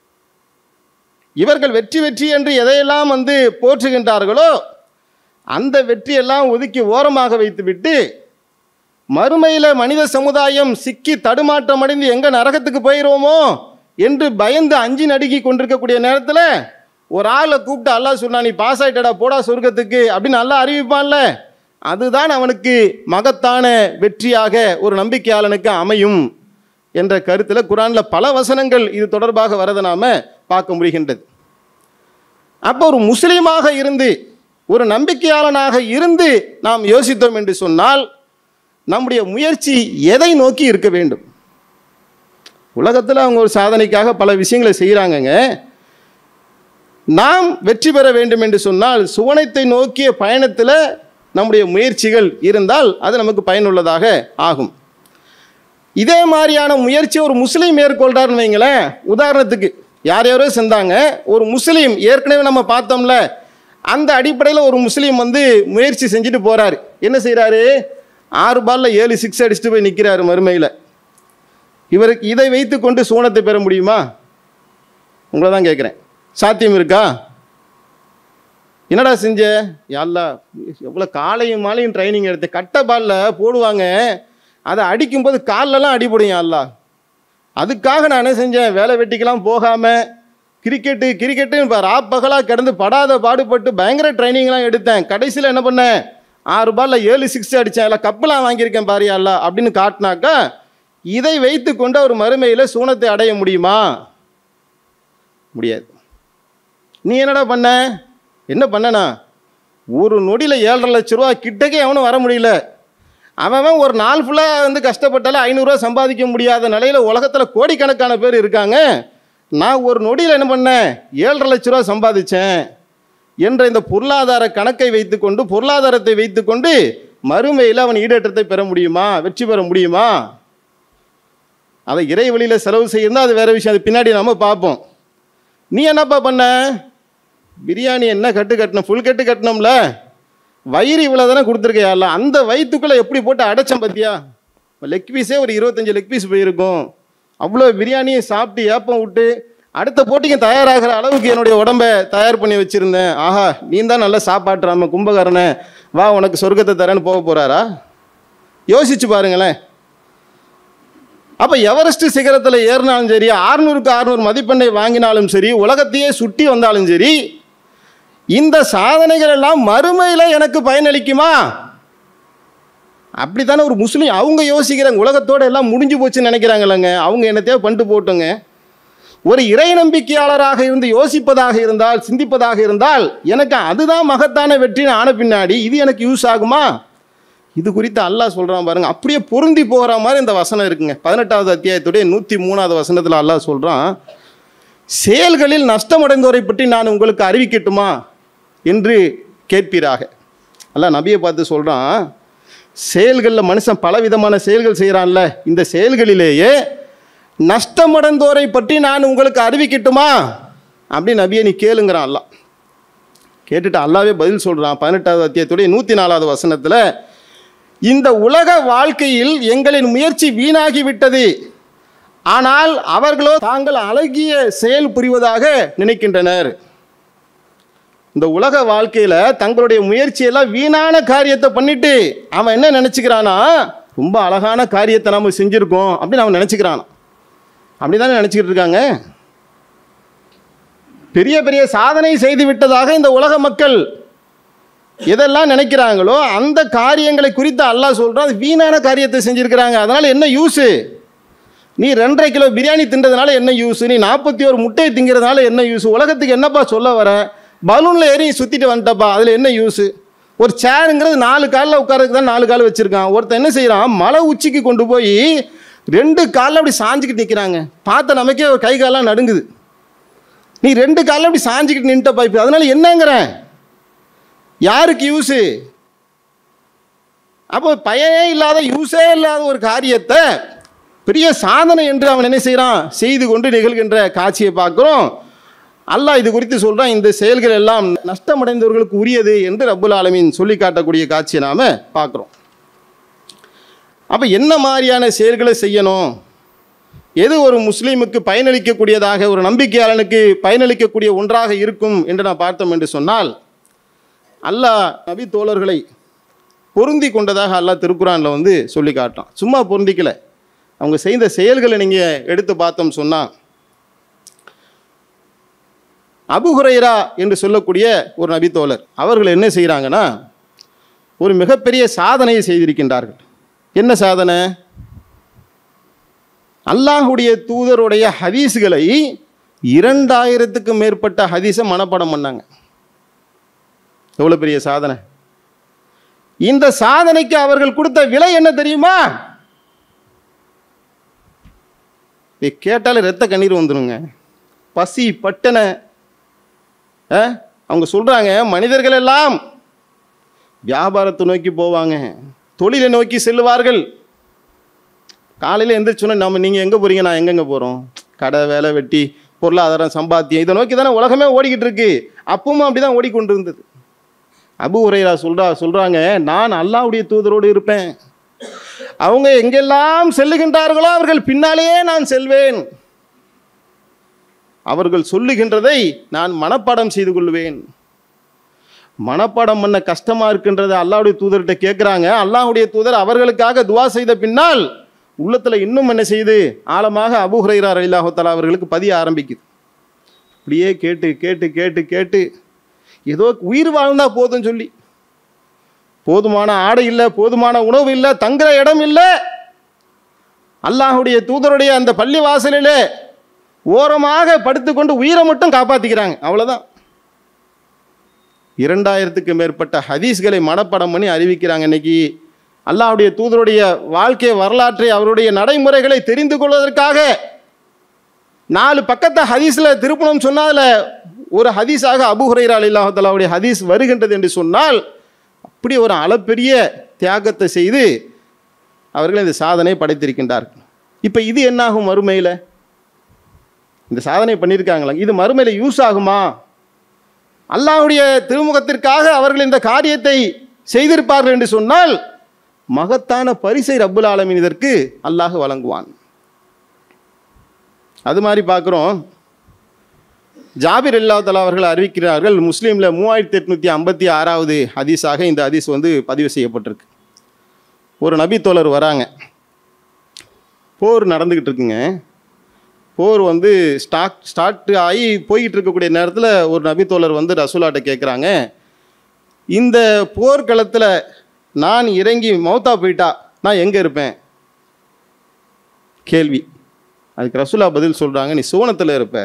இவர்கள் வெற்றி வெற்றி என்று எதையெல்லாம் வந்து போற்றுகின்றார்களோ அந்த வெற்றியெல்லாம் ஒதுக்கி ஓரமாக வைத்துவிட்டு மறுமையில் மனித சமுதாயம் சிக்கி தடுமாற்றம் அடைந்து எங்கே நரகத்துக்கு போயிடுவோமோ என்று பயந்து அஞ்சி நடுங்கி கொண்டிருக்கக்கூடிய நேரத்தில் ஒரு ஆளை கூப்பிட்டு அல்லாஹ் சொன்னா நீ பாஸ் ஆயிட்டடா போடா சொர்க்கத்துக்கு அப்படின்னு அல்லாஹ் அறிவிப்பான்ல அதுதான் அவனுக்கு மகத்தான வெற்றியாக ஒரு நம்பிக்கையாளனுக்கு அமையும் என்ற கருத்தில் குரானில் பல வசனங்கள் இது தொடர்பாக வரதை நாம பார்க்க முடிகின்றது அப்போ ஒரு முஸ்லீமாக இருந்து ஒரு நம்பிக்கையாளனாக இருந்து நாம் யோசித்தோம் என்று சொன்னால் நம்முடைய முயற்சி எதை நோக்கி இருக்க வேண்டும் உலகத்தில் அவங்க ஒரு சாதனைக்காக பல விஷயங்களை செய்கிறாங்கங்க நாம் வெற்றி பெற வேண்டும் என்று சொன்னால் சுவனத்தை நோக்கிய பயணத்தில் நம்முடைய முயற்சிகள் இருந்தால் அது நமக்கு பயனுள்ளதாக ஆகும் இதே மாதிரியான முயற்சி ஒரு முஸ்லீம் மேற்கொள்றாருன்னு வைங்களேன் உதாரணத்துக்கு யார் யாரோ செஞ்சாங்க ஒரு முஸ்லீம் ஏற்கனவே நம்ம பார்த்தோம்ல அந்த அடிப்படையில் ஒரு முஸ்லீம் வந்து முயற்சி செஞ்சுட்டு போறாரு என்ன செய்கிறாரு ஆறு பால்ல ஏழு சிக்ஸ் அடிச்சுட்டு போய் நிற்கிறாரு மறுமையில் இவருக்கு இதை வைத்து கொண்டு சூனத்தை பெற முடியுமா உங்களை தான் கேட்குறேன் சாத்தியம் இருக்கா என்னடா செஞ்ச யாழ்லா எவ்வளோ காலையும் மாலையும் ட்ரைனிங் எடுத்து கட்ட பாலில் போடுவாங்க அதை அடிக்கும்போது கால்லலாம் அடிபடும் யாழ்லா அதுக்காக நான் என்ன செஞ்சேன் வேலை வெட்டிக்கெல்லாம் போகாமல் கிரிக்கெட்டு கிரிக்கெட்டு இப்போ ராப்பகலாக கிடந்து படாத பாடுபட்டு பயங்கர ட்ரைனிங்லாம் எடுத்தேன் கடைசியில் என்ன பண்ணேன் ஆறு பாலில் ஏழு சிக்ஸ் அடித்தேன் எல்லாம் கப்பெல்லாம் வாங்கியிருக்கேன் பாரியால்லா அப்படின்னு காட்டினாக்கா இதை வைத்து கொண்டு அவர் மறுமையில் சூனத்தை அடைய முடியுமா முடியாது நீ என்னடா பண்ண என்ன பண்ணனா ஒரு நொடியில் ஏழரை லட்ச ரூபா கிட்டக்கே அவனும் வர முடியல அவன் அவன் ஒரு நாள் ஃபுல்லாக வந்து கஷ்டப்பட்டாலும் ஐநூறுரூவா சம்பாதிக்க முடியாத நிலையில் உலகத்தில் கோடிக்கணக்கான பேர் இருக்காங்க நான் ஒரு நொடியில் என்ன பண்ணேன் ஏழரை லட்ச ரூபா சம்பாதிச்சேன் என்ற இந்த பொருளாதார கணக்கை வைத்துக்கொண்டு பொருளாதாரத்தை வைத்துக்கொண்டு மறுமையில் அவன் ஈடேற்றத்தை பெற முடியுமா வெற்றி பெற முடியுமா அதை இறை வழியில் செலவு செய்யணும் அது வேற விஷயம் அது பின்னாடி நம்ம பார்ப்போம் நீ என்னப்பா பண்ண பிரியாணி என்ன கட்டு கட்டின ஃபுல் கட்டு கட்டினோம்ல வயிறு இவ்வளோ தானே கொடுத்துருக்கையால அந்த வயிற்றுக்குள்ளே எப்படி போட்டு அடைச்சேன் பார்த்தியா லெக் பீஸே ஒரு இருபத்தஞ்சி லெக் பீஸ் போயிருக்கும் அவ்வளோ பிரியாணியை சாப்பிட்டு ஏப்பம் விட்டு அடுத்த போட்டிக்கு தயாராகிற அளவுக்கு என்னுடைய உடம்பை தயார் பண்ணி வச்சுருந்தேன் ஆஹா நீ தான் நல்லா சாப்பாட்டுறாம கும்பகரணை வா உனக்கு சொர்க்கத்தை தரேன்னு போக போகிறாரா யோசிச்சு பாருங்களேன் அப்போ எவரெஸ்ட் சிகரத்தில் ஏறினாலும் சரி ஆறுநூறுக்கு ஆறுநூறு மதிப்பெண்ணை வாங்கினாலும் சரி உலகத்தையே சுட்டி வந்தாலும் சரி இந்த சாதனைகள் எல்லாம் மறுமையில் எனக்கு பயனளிக்குமா அப்படித்தானே ஒரு முஸ்லீம் அவங்க யோசிக்கிறாங்க உலகத்தோட எல்லாம் முடிஞ்சு போச்சுன்னு நினைக்கிறாங்கல்லங்க அவங்க என்னத்தையோ பண்ணிட்டு போட்டோங்க ஒரு இறை நம்பிக்கையாளராக இருந்து யோசிப்பதாக இருந்தால் சிந்திப்பதாக இருந்தால் எனக்கு அதுதான் மகத்தான வெற்றின்னு ஆன பின்னாடி இது எனக்கு யூஸ் ஆகுமா இது குறித்து அல்லாஹ் சொல்கிறான் பாருங்க அப்படியே பொருந்தி போகிற மாதிரி இந்த வசனம் இருக்குங்க பதினெட்டாவது அத்தியாயத்துடைய நூற்றி மூணாவது வசனத்தில் அல்லாஹ் சொல்கிறான் செயல்களில் நஷ்டமடைந்தோரை பற்றி நான் உங்களுக்கு அறிவிக்கட்டுமா என்று கேட்பீராக அல்லாஹ் நபியை பார்த்து சொல்கிறான் செயல்களில் மனுஷன் பலவிதமான செயல்கள் செய்கிறான்ல இந்த செயல்களிலேயே நஷ்டமடைந்தோரை பற்றி நான் உங்களுக்கு அறிவிக்கட்டுமா அப்படி நபியை நீ கேளுங்கிறான் அல்லாஹ் கேட்டுட்டு அல்லாவே பதில் சொல்கிறான் பதினெட்டாவது அத்தியாயத்துடைய நூற்றி நாலாவது வசனத்தில் இந்த உலக வாழ்க்கையில் எங்களின் முயற்சி வீணாகி விட்டது ஆனால் அவர்களோ தாங்கள் அழகிய செயல் புரிவதாக நினைக்கின்றனர் இந்த உலக வாழ்க்கையில் தங்களுடைய முயற்சியெல்லாம் வீணான காரியத்தை பண்ணிட்டு அவன் என்ன நினச்சிக்கிறானா ரொம்ப அழகான காரியத்தை நம்ம செஞ்சுருக்கோம் அப்படின்னு அவன் நினச்சிக்கிறானா அப்படி தானே நினச்சிக்கிட்டு இருக்காங்க பெரிய பெரிய சாதனை செய்து விட்டதாக இந்த உலக மக்கள் எதெல்லாம் நினைக்கிறாங்களோ அந்த காரியங்களை குறித்து அல்லாஹ் சொல்கிறான் அது வீணான காரியத்தை செஞ்சுருக்கிறாங்க அதனால் என்ன யூஸு நீ ரெண்டரை கிலோ பிரியாணி தின்றதுனால என்ன யூஸ் நீ நாற்பத்தி ஒரு முட்டையை திங்கிறதுனால என்ன யூஸ் உலகத்துக்கு என்னப்பா சொல்ல வர பலூனில் ஏறி சுற்றிட்டு வந்துட்டப்பா அதில் என்ன யூஸு ஒரு சேருங்கிறது நாலு காலில் உட்காரதுக்கு தான் நாலு கால் வச்சுருக்கான் ஒருத்தன் என்ன செய்கிறான் மலை உச்சிக்கு கொண்டு போய் ரெண்டு காலில் அப்படி சாஞ்சிக்கிட்டு நிற்கிறாங்க பார்த்த நமக்கே ஒரு கை காலெலாம் நடுங்குது நீ ரெண்டு காலில் அப்படி சாஞ்சிக்கிட்டு நின்ட்டப்பா இப்போ அதனால என்னங்கிறேன் யாருக்கு யூஸு அப்போ பயனே இல்லாத யூஸே இல்லாத ஒரு காரியத்தை பெரிய சாதனை என்று அவன் என்ன செய்கிறான் செய்து கொண்டு நிகழ்கின்ற காட்சியை பார்க்குறோம் அல்லாஹ் இது குறித்து சொல்கிறான் இந்த செயல்கள் எல்லாம் நஷ்டமடைந்தவர்களுக்கு உரியது என்று ரப்புல் ஆலமீன் சொல்லி காட்டக்கூடிய காட்சியை நாம் பார்க்குறோம் அப்போ என்ன மாதிரியான செயல்களை செய்யணும் எது ஒரு முஸ்லீமுக்கு பயனளிக்கக்கூடியதாக ஒரு நம்பிக்கையாளனுக்கு பயனளிக்கக்கூடிய ஒன்றாக இருக்கும் என்று நான் பார்த்தோம் என்று சொன்னால் அல்லாஹ் நபி தோழர்களை பொருந்தி கொண்டதாக அல்லாஹ் திருக்குறானில் வந்து சொல்லி காட்டான் சும்மா பொருந்திக்கல அவங்க செய்த செயல்களை நீங்கள் எடுத்து பார்த்தோம் சொன்னால் அபு ஹுரைரா என்று சொல்லக்கூடிய ஒரு நபி தோழர் அவர்கள் என்ன செய்கிறாங்கன்னா ஒரு மிகப்பெரிய சாதனையை செய்திருக்கின்றார்கள் என்ன சாதனை அல்லாஹுடைய தூதருடைய ஹதீஸ்களை இரண்டாயிரத்துக்கும் மேற்பட்ட ஹதீஸை மனப்பாடம் பண்ணாங்க எவ்வளோ பெரிய சாதனை இந்த சாதனைக்கு அவர்கள் கொடுத்த விலை என்ன தெரியுமா இதை கேட்டாலே ரத்த கண்ணீர் வந்துருங்க பசி பட்டன ஆ? அவங்க சொல்றாங்க மனிதர்கள் எல்லாம் வியாபாரத்தை நோக்கி போவாங்க தொழிலை நோக்கி செல்லுவார்கள் காலையில் எந்திரிச்சோன்னே நம்ம நீங்கள் எங்கே போகிறீங்க நான் எங்கெங்கே போகிறோம் கடை வேலை வெட்டி பொருளாதாரம் சம்பாத்தியம் இதை நோக்கி தானே உலகமே ஓடிக்கிட்டு இருக்கு அப்பவும் அப்படி தான் ஓடிக்கொண்டு இருந்தது அபு உரைரா சொல்றா சொல்கிறாங்க நான் அல்லாஹ்வுடைய தூதரோடு இருப்பேன் அவங்க எங்கெல்லாம் செல்லுகின்றார்களோ அவர்கள் பின்னாலேயே நான் செல்வேன் அவர்கள் சொல்லுகின்றதை நான் மனப்பாடம் செய்து கொள்வேன் மனப்பாடம் பண்ண கஷ்டமா இருக்கின்றதை அல்லாஹ்வுடைய தூதர்கிட்ட கேட்குறாங்க அல்லாஹ்வுடைய தூதர் அவர்களுக்காக துவா செய்த பின்னால் உள்ளத்துல இன்னும் என்ன செய்யுது ஆழமாக அபு ஹுரைரா ரலில்லாஹு தஆலா அவர்களுக்கு பதிய ஆரம்பிக்குது இப்படியே கேட்டு கேட்டு கேட்டு கேட்டு ஏதோ உயிர் வாழ்ந்தா போதும் சொல்லி போதுமான ஆடை இல்லை போதுமான உணவு இல்லை தங்குற இடம் இல்லை அல்லாஹுடைய தூதருடைய அந்த பள்ளி வாசலிலே ஓரமாக படுத்துக்கொண்டு உயிரை மட்டும் காப்பாத்திக்கிறாங்க அவ்வளவுதான் இரண்டாயிரத்துக்கு மேற்பட்ட ஹதீஸ்களை மனப்பாடம் பண்ணி அறிவிக்கிறாங்க இன்னைக்கு அல்லாஹ்வுடைய தூதருடைய வாழ்க்கை வரலாற்றை அவருடைய நடைமுறைகளை தெரிந்து கொள்வதற்காக நாலு பக்கத்தை ஹதீஸில் திருப்பணம் சொன்னதுல ஒரு ஹதீஸாக அபு ஹுரைரா அலில்லாஹு தஆலாவுடைய ஹதீஸ் வருகின்றது என்று சொன்னால் அப்படி ஒரு அளப்பெரிய தியாகத்தை செய்து அவர்கள் இந்த சாதனை படைத்திருக்கின்றார்கள் இப்போ இது என்னாகும் மறுமையில் இந்த சாதனை பண்ணியிருக்காங்களா இது மறுமையில் யூஸ் ஆகுமா அல்லாஹ்வுடைய திருமுகத்திற்காக அவர்கள் இந்த காரியத்தை செய்திருப்பார்கள் என்று சொன்னால் மகத்தான பரிசை ரப்புல் ஆலமீன் இதற்கு அல்லாஹ் வழங்குவான் அது மாதிரி பார்க்குறோம் ஜாபிர் அல்லா தலா அவர்கள் அறிவிக்கிறார்கள் முஸ்லீமில் மூவாயிரத்தி எட்நூற்றி ஐம்பத்தி ஆறாவது ஹதீஸாக இந்த ஹதீஸ் வந்து பதிவு செய்யப்பட்டிருக்கு ஒரு நபி தோழர் வராங்க போர் நடந்துக்கிட்டு இருக்குங்க போர் வந்து ஸ்டாக் ஸ்டார்ட் ஆகி போய்கிட்டு இருக்கக்கூடிய நேரத்தில் ஒரு நபி தோழர் வந்து ரசூலாட்ட கேட்குறாங்க இந்த போர்க்களத்தில் நான் இறங்கி மௌத்தா போயிட்டா நான் எங்கே இருப்பேன் கேள்வி அதுக்கு ரசூலா பதில் சொல்கிறாங்க நீ சுவனத்தில் இருப்ப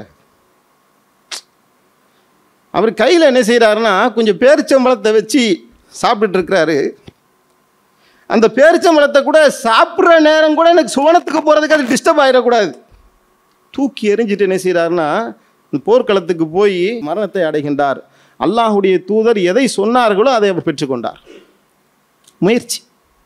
அவர் கையில் என்ன செய்கிறாருன்னா கொஞ்சம் பேரிச்சம்பழத்தை வச்சு சாப்பிட்டுட்டு இருக்கிறாரு அந்த பேரிச்சம்பழத்தை கூட சாப்பிட்ற நேரம் கூட எனக்கு சுவனத்துக்கு போகிறதுக்கு அது டிஸ்டர்ப் ஆகிடக்கூடாது தூக்கி எறிஞ்சிட்டு என்ன செய்கிறாருன்னா இந்த போர்க்களத்துக்கு போய் மரணத்தை அடைகின்றார் அல்லாஹுடைய தூதர் எதை சொன்னார்களோ அதை அவர் பெற்றுக்கொண்டார் முயற்சி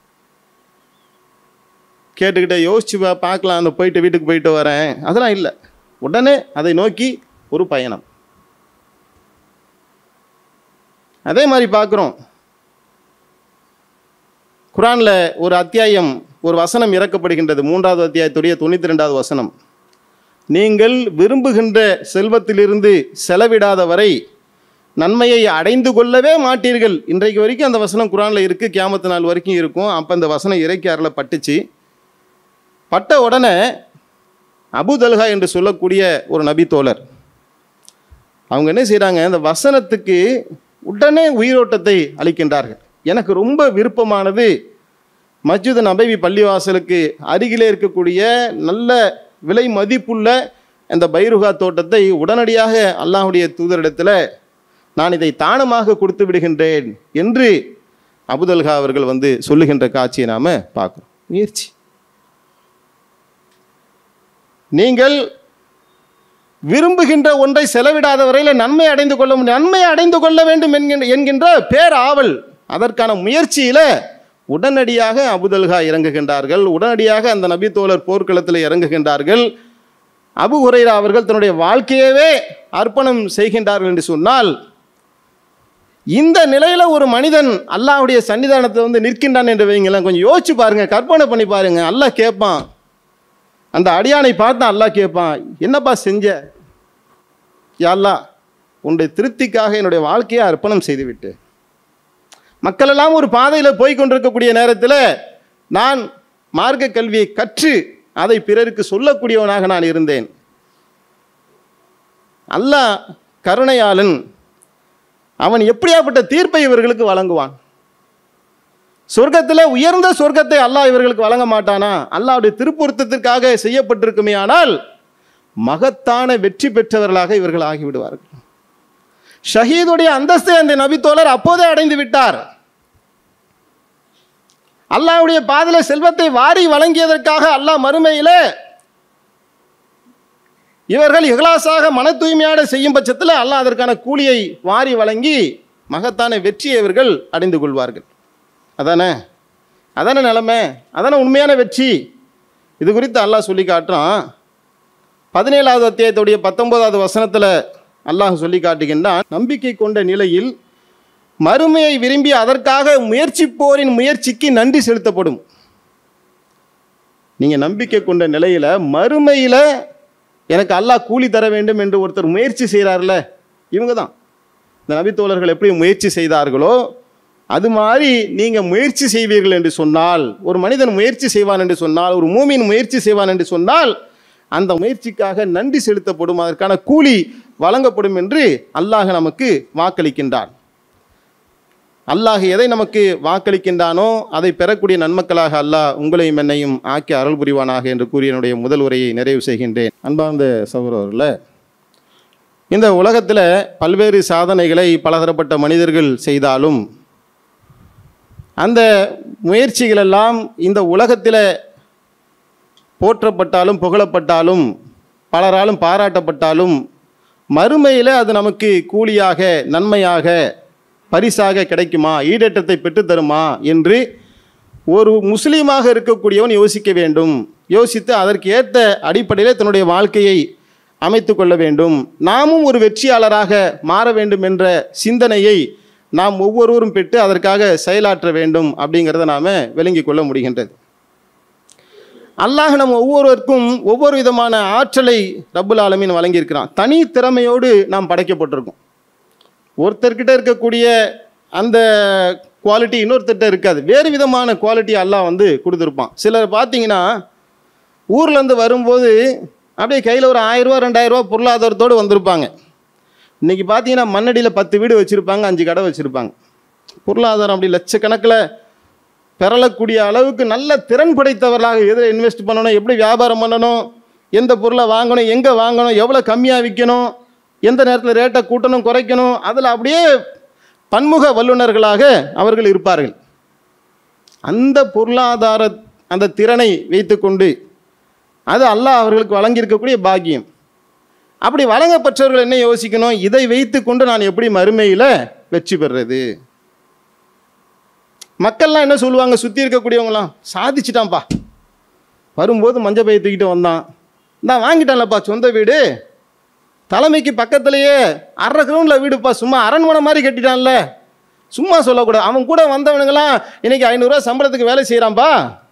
கேட்டுக்கிட்டே யோசிச்சு பா பார்க்கலாம் அந்த போயிட்டு வீட்டுக்கு போயிட்டு வரேன் அதெல்லாம் இல்லை உடனே அதை நோக்கி ஒரு பயணம் அதே மாதிரி பார்க்குறோம் குரானில் ஒரு அத்தியாயம் ஒரு வசனம் இறக்கப்படுகின்றது மூன்றாவது அத்தியாயத்துடைய தொண்ணூற்றி ரெண்டாவது வசனம் நீங்கள் விரும்புகின்ற செல்வத்திலிருந்து செலவிடாத வரை நன்மையை அடைந்து கொள்ளவே மாட்டீர்கள் இன்றைக்கு வரைக்கும் அந்த வசனம் குரானில் இருக்குது கியாமத்து நாள் வரைக்கும் இருக்கும் அப்போ அந்த வசனம் இறைக்கு அருள பட்டுச்சு பட்ட உடனே அபுதல்ஹா என்று சொல்லக்கூடிய ஒரு நபி தோழர் அவங்க என்ன செய்கிறாங்க அந்த வசனத்துக்கு உடனே உயிரோட்டத்தை அளிக்கின்றார்கள் எனக்கு ரொம்ப விருப்பமானது மஸ்ஜித் நபவி பள்ளிவாசலுக்கு அருகிலே இருக்கக்கூடிய நல்ல விலை மதிப்புள்ள இந்த பைருகா தோட்டத்தை உடனடியாக அல்லாஹுடைய தூதரிடத்தில் நான் இதை தானமாக கொடுத்து விடுகின்றேன் என்று அபுதல்கா அவர்கள் வந்து சொல்லுகின்ற காட்சியை நாம் பார்க்குறோம் முயற்சி நீங்கள் விரும்புகின்ற ஒன்றை செலவிடாத வரையில் நன்மை அடைந்து கொள்ள முடியும் நன்மை அடைந்து கொள்ள வேண்டும் என்கின்ற என்கின்ற பேர் ஆவல் அதற்கான முயற்சியில் உடனடியாக அபுதல்கா இறங்குகின்றார்கள் உடனடியாக அந்த நபி தோழர் போர்க்களத்தில் இறங்குகின்றார்கள் அபு ஹுரைரா அவர்கள் தன்னுடைய வாழ்க்கையவே அர்ப்பணம் செய்கின்றார்கள் என்று சொன்னால் இந்த நிலையில் ஒரு மனிதன் அல்லாஹ்வுடைய சன்னிதானத்தை வந்து நிற்கின்றான் என்று வைங்களேன் கொஞ்சம் யோசிச்சு பாருங்க கற்பனை பண்ணி பாருங்க அல்லாஹ் கேட்பான் அந்த அடியானை பார்த்தா அல்லாஹ் கேட்பான் என்னப்பா செஞ்ச யாழ்லா உன்னுடைய திருப்திக்காக என்னுடைய வாழ்க்கையை அர்ப்பணம் செய்துவிட்டு மக்களெல்லாம் ஒரு பாதையில் போய் கொண்டிருக்கக்கூடிய நேரத்தில் நான் மார்க்க கல்வியை கற்று அதை பிறருக்கு சொல்லக்கூடியவனாக நான் இருந்தேன் அல்லாஹ் கருணையாளன் அவன் எப்படியாப்பட்ட தீர்ப்பை இவர்களுக்கு வழங்குவான் சொர்க்கத்தில் உயர்ந்த சொர்க்கத்தை அல்லாஹ் இவர்களுக்கு வழங்க மாட்டானா அல்லாஹ்வுடைய திருப்பொருத்தத்திற்காக செய்யப்பட்டிருக்குமே ஆனால் மகத்தான வெற்றி பெற்றவர்களாக இவர்கள் ஆகிவிடுவார்கள் ஷஹீதுடைய அந்தஸ்தை அந்த நபித்தோழர் அப்போதே அடைந்து விட்டார் அல்லாஹ்வுடைய பாதல செல்வத்தை வாரி வழங்கியதற்காக அல்லாஹ் மறுமையிலே இவர்கள் இஹ்லாஸாக மன தூய்மையோடு செய்யும் பட்சத்தில் அல்லாஹ் அதற்கான கூலியை வாரி வழங்கி மகத்தான வெற்றியை இவர்கள் அடைந்து கொள்வார்கள் அதானே அதானே நிலைமை அதானே உண்மையான வெற்றி இது குறித்து அல்லாஹ் சொல்லி காட்டுறான் பதினேழாவது அத்தியாயத்துடைய பத்தொன்பதாவது வசனத்தில் அல்லாஹ் சொல்லி காட்டுகின்றான் நம்பிக்கை கொண்ட நிலையில் மறுமையை விரும்பி அதற்காக முயற்சிப்போரின் முயற்சிக்கு நன்றி செலுத்தப்படும் நீங்கள் நம்பிக்கை கொண்ட நிலையில் மறுமையில் எனக்கு அல்லாஹ் கூலி தர வேண்டும் என்று ஒருத்தர் முயற்சி செய்கிறார்ல இவங்க தான் இந்த நபித்தோழர்கள் எப்படி முயற்சி செய்தார்களோ அது மாதிரி நீங்கள் முயற்சி செய்வீர்கள் என்று சொன்னால் ஒரு மனிதன் முயற்சி செய்வான் என்று சொன்னால் ஒரு மூமின் முயற்சி செய்வான் என்று சொன்னால் அந்த முயற்சிக்காக நன்றி செலுத்தப்படும் அதற்கான கூலி வழங்கப்படும் என்று அல்லாஹ் நமக்கு வாக்களிக்கின்றான் அல்லாஹ் எதை நமக்கு வாக்களிக்கின்றானோ அதை பெறக்கூடிய நன்மக்களாக அல்லாஹ் உங்களையும் என்னையும் ஆக்கி அருள் புரிவானாக என்று கூறி என்னுடைய முதல் உரையை நிறைவு செய்கின்றேன் அன்பார்ந்த சகோதரர்களே இந்த உலகத்தில் பல்வேறு சாதனைகளை பலதரப்பட்ட மனிதர்கள் செய்தாலும் அந்த முயற்சிகளெல்லாம் இந்த உலகத்தில் போற்றப்பட்டாலும் புகழப்பட்டாலும் பலராலும் பாராட்டப்பட்டாலும் மறுமையில் அது நமக்கு கூலியாக நன்மையாக பரிசாக கிடைக்குமா ஈடேற்றத்தை பெற்றுத்தருமா என்று ஒரு முஸ்லீமாக இருக்கக்கூடியவன் யோசிக்க வேண்டும் யோசித்து அதற்கு ஏற்ற அடிப்படையில் தன்னுடைய வாழ்க்கையை அமைத்து கொள்ள வேண்டும் நாமும் ஒரு வெற்றியாளராக மாற வேண்டும் என்ற சிந்தனையை நாம் ஒவ்வொருவரும் பெற்று அதற்காக செயலாற்ற வேண்டும் அப்படிங்கிறத நாம் விளங்கி கொள்ள முடிகின்றது அல்லாஹ் நம்ம ஒவ்வொருவருக்கும் ஒவ்வொரு விதமான ஆற்றலை ரப்புல் ஆலமீன் வழங்கியிருக்கிறான் தனி திறமையோடு நாம் படைக்கப்பட்டிருக்கோம் ஒருத்தர்கிட்ட இருக்கக்கூடிய அந்த குவாலிட்டி இன்னொருத்தர்கிட்ட இருக்காது வேறு விதமான குவாலிட்டி அல்லாஹ் வந்து கொடுத்துருப்பான் சிலர் பார்த்தீங்கன்னா ஊர்லேருந்து வரும்போது அப்படியே கையில் ஒரு ஆயிரரூவா ரெண்டாயிரரூவா பொருளாதாரத்தோடு வந்திருப்பாங்க இன்றைக்கி பார்த்தீங்கன்னா மண்ணடியில் பத்து வீடு வச்சுருப்பாங்க அஞ்சு கடை வச்சுருப்பாங்க பொருளாதாரம் அப்படி லட்சக்கணக்கில் பெறலக்கூடிய அளவுக்கு நல்ல திறன் படைத்தவர்களாக எதில் இன்வெஸ்ட் பண்ணணும் எப்படி வியாபாரம் பண்ணணும் எந்த பொருளை வாங்கணும் எங்கே வாங்கணும் எவ்வளோ கம்மியாக விற்கணும் எந்த நேரத்தில் ரேட்டை கூட்டணும் குறைக்கணும் அதில் அப்படியே பன்முக வல்லுநர்களாக அவர்கள் இருப்பார்கள் அந்த பொருளாதார அந்த திறனை வைத்துக்கொண்டு அது அல்லாஹ் அவர்களுக்கு வழங்கியிருக்கக்கூடிய பாக்கியம் அப்படி வழங்கப்பட்டவர்கள் என்ன யோசிக்கணும் இதை வைத்துக்கொண்டு நான் எப்படி மறுமையில் வெற்றி பெறுறது மக்கள்லாம் என்ன சொல்லுவாங்க சுற்றி இருக்கக்கூடியவங்களாம் சாதிச்சிட்டான்ப்பா வரும்போது மஞ்சள் பைய தூக்கிட்டு வந்தான் நான் வாங்கிட்டான்லப்பா சொந்த வீடு தலைமைக்கு பக்கத்துலேயே அரை கிரவுண்டில் வீடுப்பா சும்மா அரண்மனை மாதிரி கட்டிட்டான்ல சும்மா சொல்லக்கூடாது அவன் கூட வந்தவனுங்களாம் இன்னைக்கு ஐநூறுரூவா சம்பளத்துக்கு வேலை செய்கிறான்ப்பா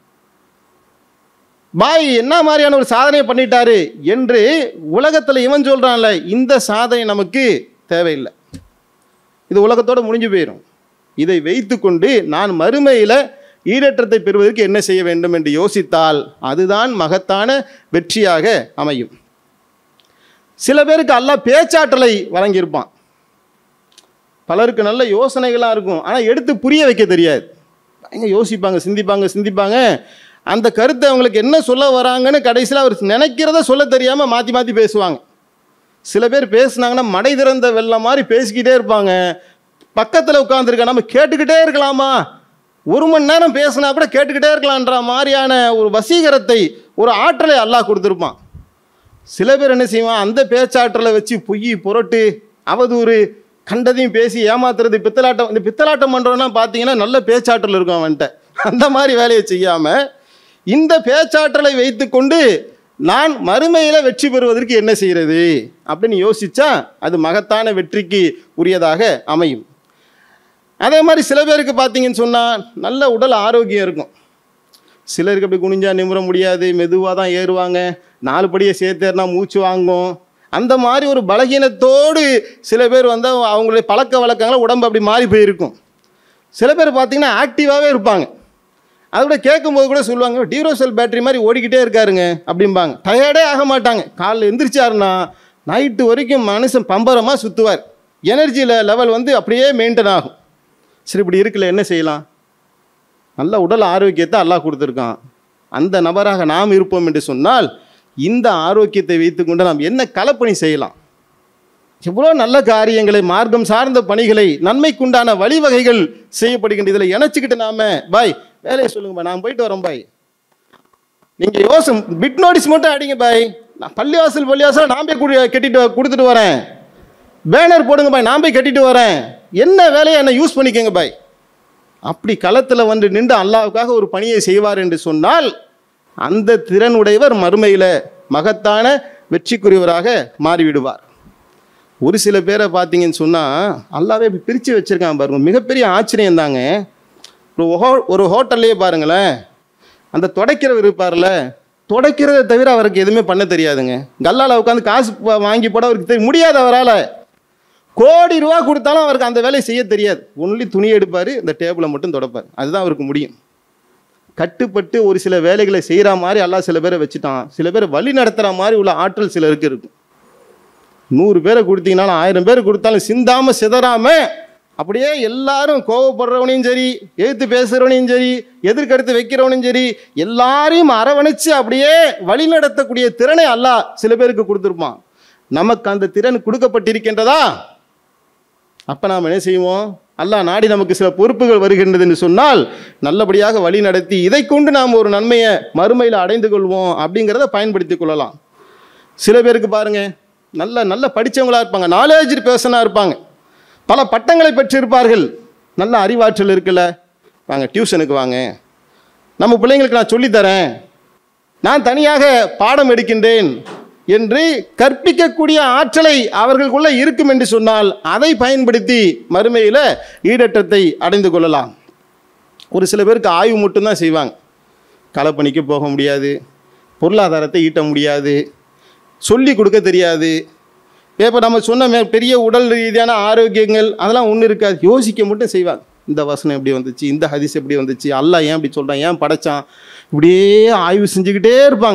பாய் என்ன மாதிரியான ஒரு சாதனையை பண்ணிட்டாரு என்று உலகத்தில் இவன் சொல்கிறான்ல இந்த சாதனை நமக்கு தேவையில்லை இது உலகத்தோடு முடிஞ்சு போயிடும் இதை வைத்துக்கொண்டு நான் மறுமையில் ஈடேற்றத்தை பெறுவதற்கு என்ன செய்ய வேண்டும் என்று யோசித்தால் அதுதான் மகத்தான வெற்றியாக அமையும் சில பேருக்கு அல்லாஹ் பேச்சாற்றலை வழங்கியிருப்பான் பலருக்கு நல்ல யோசனைகளாக இருக்கும் ஆனால் எடுத்து புரிய வைக்க தெரியாது பயங்கர யோசிப்பாங்க சிந்திப்பாங்க சிந்திப்பாங்க அந்த கருத்தை அவங்களுக்கு என்ன சொல்ல வராங்கன்னு கடைசியில் அவர் நினைக்கிறத சொல்ல தெரியாமல் மாற்றி மாற்றி பேசுவாங்க சில பேர் பேசுனாங்கன்னா மடை திறந்த வெள்ளம் மாதிரி பேசிக்கிட்டே இருப்பாங்க பக்கத்தில் உட்காந்துருக்க நம்ம கேட்டுக்கிட்டே இருக்கலாமா ஒரு மணி நேரம் பேசினா கூட கேட்டுக்கிட்டே இருக்கலான்ற மாதிரியான ஒரு வசீகரத்தை ஒரு ஆற்றலை அல்லாஹ் கொடுத்துருப்பான் சில பேர் என்ன செய்வான் அந்த பேச்சாற்றலை வச்சு பொய் புரட்டு அவதூறு கண்டதையும் பேசி ஏமாத்துறது பித்தலாட்டம் இந்த பித்தலாட்டம் பண்ணுறோன்னா பார்த்தீங்கன்னா நல்ல பேச்சாற்றல் இருக்கும் அவன்கிட்ட அந்த மாதிரி வேலையை செய்யாமல் இந்த பேச்சாற்றலை வைத்துக்கொண்டு நான் மறுமையில் வெற்றி பெறுவதற்கு என்ன செய்கிறது அப்படின்னு யோசிச்சா அது மகத்தான வெற்றிக்கு உரியதாக அமையும் அதே மாதிரி சில பேருக்கு பார்த்தீங்கன்னு சொன்னால் நல்ல உடல் ஆரோக்கியம் இருக்கும் சிலருக்கு அப்படி குனிஞ்சா நிமிர முடியாது மெதுவாக தான் ஏறுவாங்க நாலு படியை சேர்த்தேறினா மூச்சு வாங்கும் அந்த மாதிரி ஒரு பலகீனத்தோடு சில பேர் வந்து அவங்களுடைய பழக்க வழக்கங்களை உடம்பு அப்படி மாறி போயிருக்கும் சில பேர் பார்த்தீங்கன்னா ஆக்டிவாகவே இருப்பாங்க அதை விட கேட்கும்போது கூட சொல்லுவாங்க டியூரோசெல் பேட்டரி மாதிரி ஓடிக்கிட்டே இருக்காருங்க அப்படிம்பாங்க டயர்டே ஆக மாட்டாங்க காலைல எந்திரிச்சாருன்னா நைட்டு வரைக்கும் மனுஷன் பம்பரமாக சுற்றுவார் எனர்ஜியில் லெவல் வந்து அப்படியே மெயின்டைன் ஆகும் சரி இப்படி இருக்குல்ல என்ன செய்யலாம் நல்ல உடல் ஆரோக்கியத்தை அல்லாஹ் கொடுத்துருக்கான் அந்த நபராக நாம் இருப்போம் என்று சொன்னால் இந்த ஆரோக்கியத்தை வைத்துக்கொண்டு நாம் என்ன களப்பணி செய்யலாம் எவ்வளோ நல்ல காரியங்களை மார்க்கம் சார்ந்த பணிகளை நன்மைக்குண்டான வழிவகைகள் செய்யப்படுகின்ற இதில் இணைச்சிக்கிட்டு நாம பாய் வேலையை சொல்லுங்க பாய் நான் போயிட்டு வரேன் பாய் நீங்க யோசம் பிட் நோட்டீஸ் மட்டும் அடிங்க பாய் நான் பள்ளிவாசல் பள்ளிவாசல் நான் போய் குடி- கட்டிட்டு வ- கொடுத்துட்டு வரேன் பேனர் போடுங்க பாய் நான் போய் கட்டிட்டு வரேன் என்ன வேலையை என்ன யூஸ் பண்ணிக்கோங்க பாய் அப்படி களத்தில் வந்து நின்று அல்லாவுக்காக ஒரு பணியை செய்வார் என்று சொன்னால் அந்த திறன் உடையவர் மறுமையில் மகத்தான வெற்றிக்குரியவராக மாறிவிடுவார் ஒரு சில பேரை பார்த்தீங்கன்னு சொன்னால் அல்லாவே இப்படி பிரித்து வச்சுருக்கான் பாருங்க மிகப்பெரிய ஆச்சரியம் தாங்க ஒரு ஹோ ஒரு ஹோட்டல்லையே பாருங்களேன் அந்த துடைக்கிறவர் இருப்பார்ல துடைக்கிறத தவிர அவருக்கு எதுவுமே பண்ண தெரியாதுங்க கல்லால் உட்காந்து காசு ப- வாங்கி போட அவருக்கு தெரிய முடியாது அவரால் கோடி ரூபா கொடுத்தாலும் அவருக்கு அந்த வேலையை செய்ய தெரியாது ஒன்லி துணி எடுப்பார் இந்த டேபிளை மட்டும் துடைப்பார் அதுதான் அவருக்கு முடியும் கட்டுப்பட்டு ஒரு சில வேலைகளை செய்கிற மாதிரி எல்லாம் சில பேரை வச்சுட்டான் சில பேரை வழி நடத்துகிற மாதிரி உள்ள ஆற்றல் சிலருக்கு இருக்கும் நூறு பேரை கொடுத்தீங்கனாலும் ஆயிரம் பேர் கொடுத்தாலும் சிந்தாமல் சிதறாமல் அப்படியே எல்லாரும் கோவப்படுறவனையும் சரி எதிர்த்து பேசுகிறவனையும் சரி எதிர்கருத்து வைக்கிறவனையும் சரி எல்லாரையும் அரவணைச்சு அப்படியே வழி நடத்தக்கூடிய திறனை அல்லாஹ் சில பேருக்கு கொடுத்துருப்பான் நமக்கு அந்த திறன் கொடுக்கப்பட்டிருக்கின்றதா அப்போ நாம் என்ன செய்வோம் அல்லாஹ் நாடி நமக்கு சில பொறுப்புகள் வருகின்றது என்று சொன்னால் நல்லபடியாக வழி நடத்தி இதை கொண்டு நாம் ஒரு நன்மையை மறுமையில் அடைந்து கொள்வோம் அப்படிங்கிறத பயன்படுத்தி கொள்ளலாம் சில பேருக்கு பாருங்க நல்ல நல்ல படித்தவங்களா இருப்பாங்க நாலேஜ் பேர்சனாக இருப்பாங்க பல பட்டங்களை பெற்றிருப்பார்கள் நல்ல அறிவாற்றல் இருக்குல்ல வாங்க டியூஷனுக்கு வாங்க நம்ம பிள்ளைங்களுக்கு நான் சொல்லித்தரேன் நான் தனியாக பாடம் எடுக்கின்றேன் என்று கற்பிக்கக்கூடிய ஆற்றலை அவர்களுக்குள்ள இருக்கும் என்று சொன்னால் அதை பயன்படுத்தி மறுமையில் ஈடற்றத்தை அடைந்து கொள்ளலாம் ஒரு சில பேருக்கு ஆய்வு மட்டும்தான் செய்வாங்க களப்பணிக்கு போக முடியாது பொருளாதாரத்தை ஈட்ட முடியாது சொல்லி கொடுக்க தெரியாது இப்போ நம்ம சொன்ன மே- பெரிய உடல் ரீதியான ஆரோக்கியங்கள் அதெல்லாம் ஒன்றும் இருக்காது யோசிக்க மட்டும் செய்வாங்க இந்த வசனம் எப்படி வந்துச்சு இந்த ஹதீஸ் எப்படி வந்துச்சு அல்லாஹ் ஏன் இப்படி சொல்கிறான் ஏன் படைச்சான் இப்படியே ஆய்வு செஞ்சுக்கிட்டே இருப்பாங்க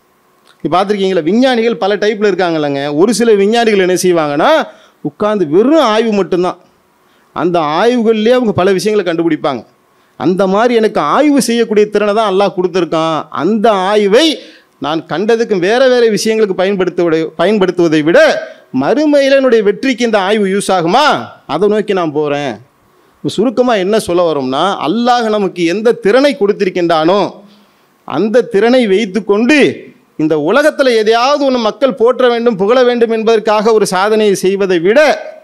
இப்போ பார்த்துருக்கீங்களா விஞ்ஞானிகள் பல டைப்பில் இருக்காங்கல்லங்க ஒரு சில விஞ்ஞானிகள் என்ன செய்வாங்கன்னா உட்கார்ந்து வெறும் ஆய்வு மட்டும்தான் அந்த ஆய்வுகள்லேயே அவங்க பல விஷயங்களை கண்டுபிடிப்பாங்க அந்த மாதிரி எனக்கு ஆய்வு செய்யக்கூடிய திறனை தான் அல்லாஹ் கொடுத்துருக்கான் அந்த ஆய்வை நான் கண்டதுக்கும் வேற வேற விஷயங்களுக்கு பயன்படுத்துவதை பயன்படுத்துவதை விட மறுமையில் என்னுடைய வெற்றிக்கு இந்த ஆய்வு யூஸ் ஆகுமா அதை நோக்கி நான் போகிறேன் சுருக்கமாக என்ன சொல்ல வரோம்னா அல்லாஹ் நமக்கு எந்த திறனை கொடுத்திருக்கின்றானோ அந்த திறனை வைத்துக்கொண்டு இந்த உலகத்தில் எதையாவது ஒன்று மக்கள் போற்ற வேண்டும் புகழ வேண்டும் என்பதற்காக ஒரு சாதனையை செய்வதை விட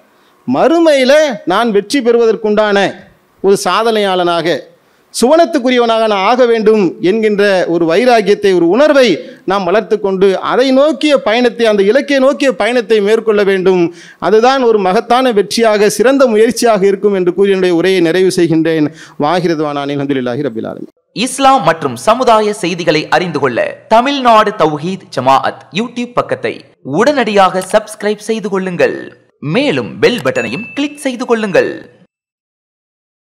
மறுமையில் நான் வெற்றி பெறுவதற்குண்டான ஒரு சாதனையாளனாக சுவனத்துக்குரியவனாக நான் ஆக வேண்டும் என்கின்ற ஒரு வைராக்கியத்தை ஒரு உணர்வை நாம் வளர்த்து கொண்டு அதை நோக்கிய பயணத்தை அந்த இலக்கை நோக்கிய பயணத்தை மேற்கொள்ள வேண்டும் அதுதான் ஒரு மகத்தான வெற்றியாக சிறந்த முயற்சியாக இருக்கும் என்று கூறி என்னுடைய உரையை நிறைவு செய்கின்றேன் வாகிரதுவானானில் அல்ஹம்துலில்லாஹி ரபில் ஆலமீன் இஸ்லாம் மற்றும் சமுதாய செய்திகளை அறிந்து கொள்ள தமிழ்நாடு தௌஹீத் ஜமாஅத் யூடியூப் பக்கத்தை உடனடியாக சப்ஸ்கிரைப் செய்து கொள்ளுங்கள் மேலும் பெல் பட்டனையும் கிளிக் செய்து கொள்ளுங்கள்